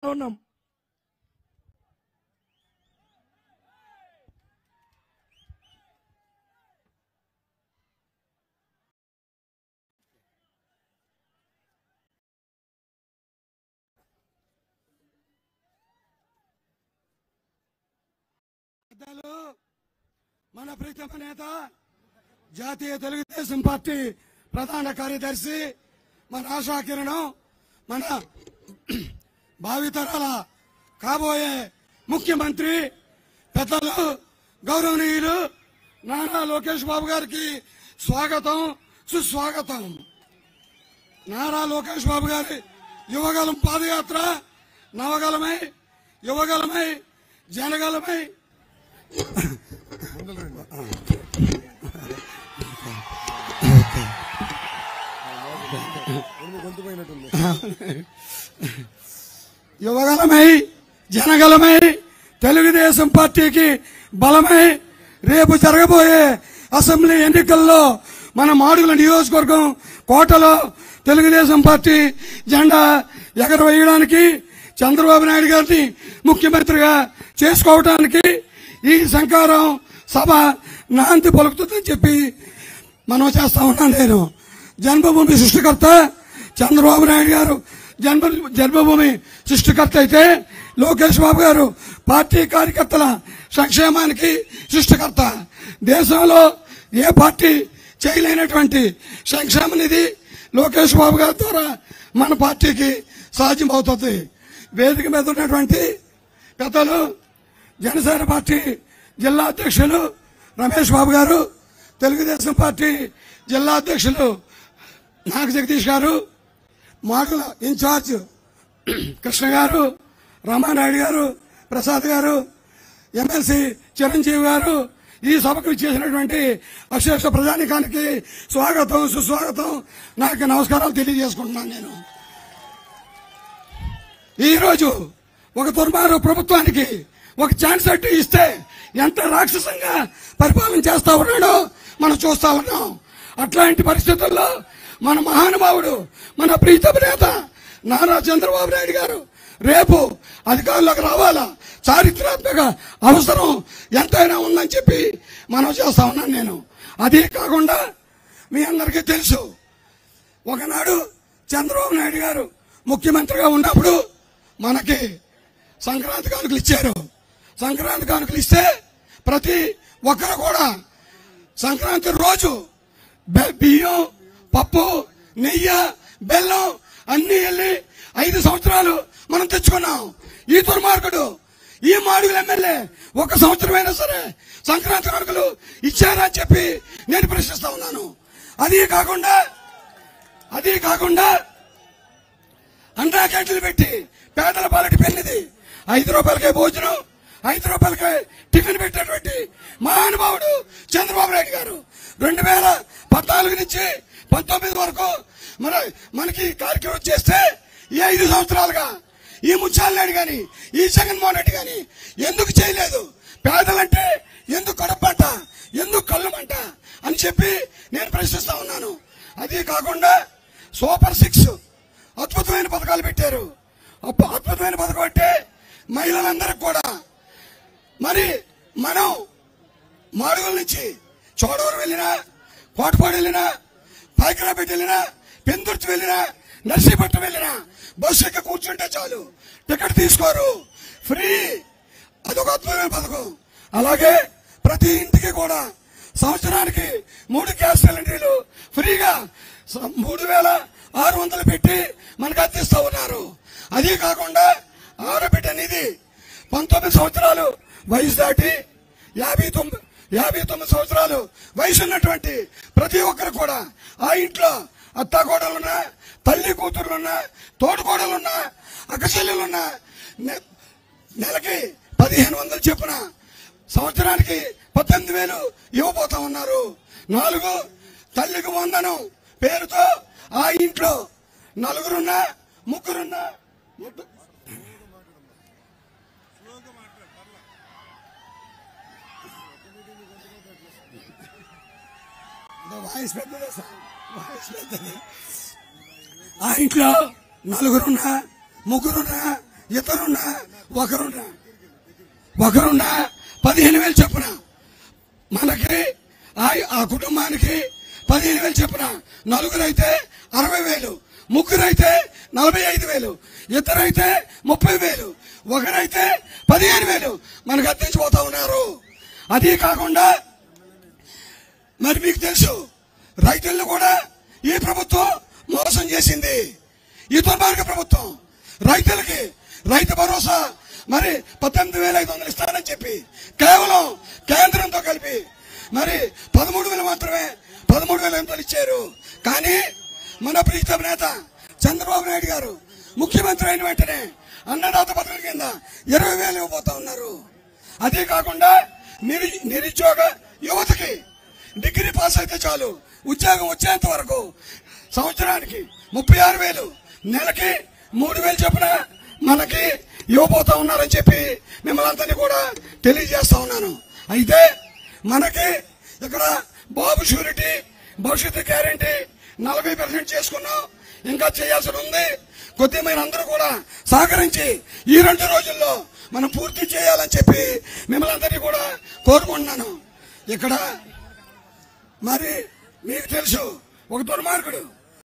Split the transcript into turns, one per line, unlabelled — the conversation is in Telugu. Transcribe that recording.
ఉన్నాం పెద్దలు మన ప్రీతమ నేత జాతీయ తెలుగుదేశం పార్టీ ప్రధాన కార్యదర్శి మన ఆశా కిరణం మన భావితరాల కాబోయే ముఖ్యమంత్రి పెద్దలు గౌరవనీయులు నారా లోకేష్ బాబు గారికి స్వాగతం సుస్వాగతం నారా లోకేష్ బాబు గారి యువగలం పాదయాత్ర నవగలమై యువగలమై జనగలమై యువగలమై జనగలమై తెలుగుదేశం పార్టీకి బలమై రేపు జరగబోయే అసెంబ్లీ ఎన్నికల్లో మన మాడుగుల నియోజకవర్గం కోటలో తెలుగుదేశం పార్టీ జెండా ఎగరవేయడానికి చంద్రబాబు నాయుడు గారిని ముఖ్యమంత్రిగా చేసుకోవటానికి ఈ శంకారం సభ నాంతి పలుకుతుందని చెప్పి మనం చేస్తా ఉన్నాను నేను జన్మభూమి సృష్టికర్త చంద్రబాబు నాయుడు గారు జన్మ జన్మభూమి సృష్టికర్త అయితే లోకేష్ బాబు గారు పార్టీ కార్యకర్తల సంక్షేమానికి సృష్టికర్త దేశంలో ఏ పార్టీ చేయలేనటువంటి సంక్షేమ నిధి లోకేష్ బాబు గారి ద్వారా మన పార్టీకి సాధ్యమవుతుంది వేదిక మీద ఉన్నటువంటి పెద్దలు జనసేన పార్టీ జిల్లా అధ్యక్షులు రమేష్ బాబు గారు తెలుగుదేశం పార్టీ జిల్లా అధ్యక్షులు నాగ జగదీష్ గారు మాటల ఇన్ఛార్జ్ కృష్ణ గారు రామానాయుడు గారు ప్రసాద్ గారు ఎమ్మెల్సీ చిరంజీవి గారు ఈ సభకు ఇచ్చేసినటువంటి అశేష ప్రజానికానికి స్వాగతం సుస్వాగతం నాకు నమస్కారాలు తెలియజేసుకుంటున్నాను నేను ఈ రోజు ఒక దుర్మార్గ ప్రభుత్వానికి ఒక ఛాన్స్ అట్టు ఇస్తే ఎంత రాక్షసంగా పరిపాలన చేస్తా ఉన్నాడో మనం చూస్తా ఉన్నాం అట్లాంటి పరిస్థితుల్లో మన మహానుభావుడు మన ప్రీతమ నేత నారా చంద్రబాబు నాయుడు గారు రేపు అధికారంలోకి రావాలా చారిత్రాత్మక అవసరం ఎంతైనా ఉందని చెప్పి మనం చేస్తా ఉన్నాను నేను అదే కాకుండా మీ అందరికీ తెలుసు ఒకనాడు చంద్రబాబు నాయుడు గారు ముఖ్యమంత్రిగా ఉన్నప్పుడు మనకి సంక్రాంతి కానుకలు ఇచ్చారు సంక్రాంతి కానుకలు ఇస్తే ప్రతి ఒక్కరు కూడా సంక్రాంతి రోజు బె- బియ్యం పప్పు నెయ్యి బెల్లం అన్ని వెళ్ళి ఐదు సంవత్సరాలు మనం తెచ్చుకున్నాం ఈ దుర్మార్గుడు ఈ మాడుగుల ఎమ్మెల్యే ఒక సంవత్సరమైనా సరే సంక్రాంతి కానుకలు ఇచ్చారా అని చెప్పి నేను ప్రశ్నిస్తా ఉన్నాను అది కాకుండా అది కాకుండా అండా క్యాంటీన్లు పెట్టి పేదల పాలటి పెళ్లిది ఐదు రూపాయలకే భోజనం ఐదు రూపాయలకే టిఫిన్ పెట్టినటువంటి మహానుభావుడు చంద్రబాబు నాయుడు గారు రెండు వేల పద్నాలుగు నుంచి పంతొమ్మిది వరకు మన మనకి ఈ కార్యక్రమం చేస్తే ఈ ఐదు సంవత్సరాలుగా ఈ ముత్యాల నాయుడు గాని ఈ జగన్మోహన్ రెడ్డి గాని ఎందుకు చేయలేదు పేదలంటే ఎందుకు కడపంట ఎందుకు కళ్ళమంట అని చెప్పి నేను ప్రశ్నిస్తా ఉన్నాను అదే కాకుండా సూపర్ సిక్స్ అద్భుతమైన పథకాలు పెట్టారు అప్ప- అద్భుతమైన పథకం అంటే మహిళలందరికి కూడా మరి మనం మాడుగుల నుంచి చోడవరం వెళ్ళినా కోటపాడు వెళ్ళినా పైకరాపేట వెళ్ళినా పెందుర్తి వెళ్ళినా నర్సీపట్నం వెళ్ళినా బస్సు ఎక్కి కూర్చుంటే చాలు టికెట్ తీసుకోరు ఫ్రీ అదొక అద్భుతమైన పథకం అలాగే ప్రతి ఇంటికి కూడా సంవత్సరానికి మూడు గ్యాస్ సిలిండర్లు ఫ్రీగా స- మూడు వేల ఆరు వందలు పెట్టి మనకు అందిస్తూ ఉన్నారు అదే కాకుండా ఆడబిడ్డ నిధి పంతొమ్మిది సంవత్సరాలు వయసు దాటి యాభై తొమ్మిది యాభై తొమ్మిది సంవత్సరాలు వయసు ఉన్నటువంటి ప్రతి ఒక్కరు కూడా ఆ ఇంట్లో అత్తాకోడలున్నా తల్లి కూతురులున్నా తోడుకోడలున్నా అక్కచెల్లెలున్నా నె- నెలకి పదిహేను వందలు చెప్పున సంవత్సరానికి పద్దెనిమిది వేలు ఇవ్వబోతా ఉన్నారు నాలుగు తల్లికి వందనం పేరుతో ఆ ఇంట్లో నలుగురున్నా ముగ్గురున్నా ఇద్ద- వాయిస్ పెద్దదే సార్ వాయిస్ పెద్దదే ఆ ఇంట్లో నలుగురున్నా ముగ్గురున్నా ఇద్దరున్నా ఒకరున్నా ఒకరున్నా పదిహేను వేలు చొప్పున మనకి ఆ- ఆ కుటుంబానికి పదిహేను వేలు చొప్పున నలుగురు అయితే అరవై వేలు ముగ్గురు అయితే నలభై ఐదు వేలు ఇద్దరైతే ముప్పై వేలు ఒకరైతే పదిహేను వేలు మనకు అందించిపోతా ఉన్నారు అదే కాకుండా మరి మీకు తెలుసు రైతులను కూడా ఈ ప్రభుత్వం మోసం చేసింది ఈ దుర్మార్గ ప్రభుత్వం రైతులకి రైతు భరోసా మరి పద్దెనిమిది వేల ఐదు వందలు ఇస్తానని చెప్పి కేవలం కేంద్రంతో కలిపి మరి పదమూడు వేలు మాత్రమే పదమూడు వేల ఎనిమిది ఇచ్చారు కానీ మన ప్రీతం నేత చంద్రబాబు నాయుడు గారు ముఖ్యమంత్రి అయిన వెంటనే అన్నదాత పథకం కింద ఇరవై వేలు ఇవ్వబోతా ఉన్నారు అదే కాకుండా నిరు నిరుద్యోగ యువతకి డిగ్రీ పాస్ అయితే చాలు ఉద్యోగం వచ్చేంత వరకు సంవత్సరానికి ముప్పై ఆరు వేలు నెలకి మూడు వేలు చొప్పున మనకి ఇవ్వబోతా ఉన్నారని చెప్పి మిమ్మల్ని అందరినీ కూడా తెలియజేస్తా ఉన్నాను అయితే మనకి ఇక్కడ బాబు షూరిటీ భవిష్యత్తు గ్యారంటీ నలభై పర్సెంట్ చేసుకున్నాం ఇంకా చేయాల్సి ఉంది కొద్దిగా మీరు అందరూ కూడా సహకరించి ఈ రెండు రోజుల్లో మనం పూర్తి చేయాలని చెప్పి మిమ్మల్ని అందరినీ కూడా కోరుకుంటున్నాను ఇక్కడ మరి మీకు తెలుసు ఒక దుర్మార్గుడు